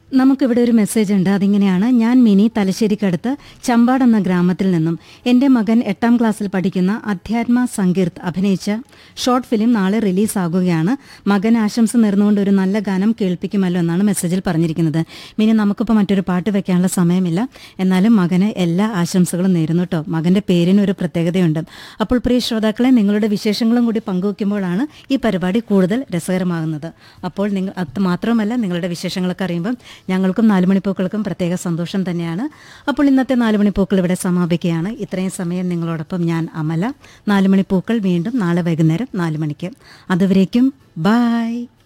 നമുക്കിവിടെ ഒരു മെസ്സേജ് ഉണ്ട് അതിങ്ങനെയാണ് ഞാൻ മിനി തലശ്ശേരിക്കടുത്ത് ചമ്പാട് എന്ന ഗ്രാമത്തിൽ നിന്നും എൻ്റെ മകൻ എട്ടാം ക്ലാസ്സിൽ പഠിക്കുന്ന അധ്യാത്മ സങ്കീർത്ത് അഭിനയിച്ച ഷോർട്ട് ഫിലിം നാളെ റിലീസാകുകയാണ് മകൻ ആശംസ നേർന്നുകൊണ്ട് ഒരു നല്ല ഗാനം കേൾപ്പിക്കുമല്ലോ എന്നാണ് മെസ്സേജിൽ പറഞ്ഞിരിക്കുന്നത് മിനി നമുക്കിപ്പോൾ മറ്റൊരു പാട്ട് വെക്കാനുള്ള സമയമില്ല എന്നാലും മകന് എല്ലാ ആശംസകളും നേരുന്നു കേട്ടോ മകൻ്റെ പേരിന് ഒരു പ്രത്യേകതയുണ്ട് അപ്പോൾ പ്രിയ ശ്രോതാക്കളെ നിങ്ങളുടെ വിശേഷങ്ങളും കൂടി പങ്കുവയ്ക്കുമ്പോഴാണ് ഈ പരിപാടി കൂടുതൽ രസകരമാകുന്നത് അപ്പോൾ നിങ്ങൾ അത് മാത്രമല്ല നിങ്ങളുടെ വിശേഷങ്ങളൊക്കെ അറിയുമ്പം ഞങ്ങൾക്കും നാലുമണിപ്പൂക്കൾക്കും പ്രത്യേക സന്തോഷം തന്നെയാണ് അപ്പോൾ ഇന്നത്തെ നാലുമണിപ്പൂക്കൾ ഇവിടെ സമാപിക്കുകയാണ് ഇത്രയും സമയം നിങ്ങളോടൊപ്പം ഞാൻ അമല നാലുമണിപ്പൂക്കൾ വീണ്ടും നാളെ വൈകുന്നേരം നാല് മണിക്ക് അതുവരേക്കും ബായ്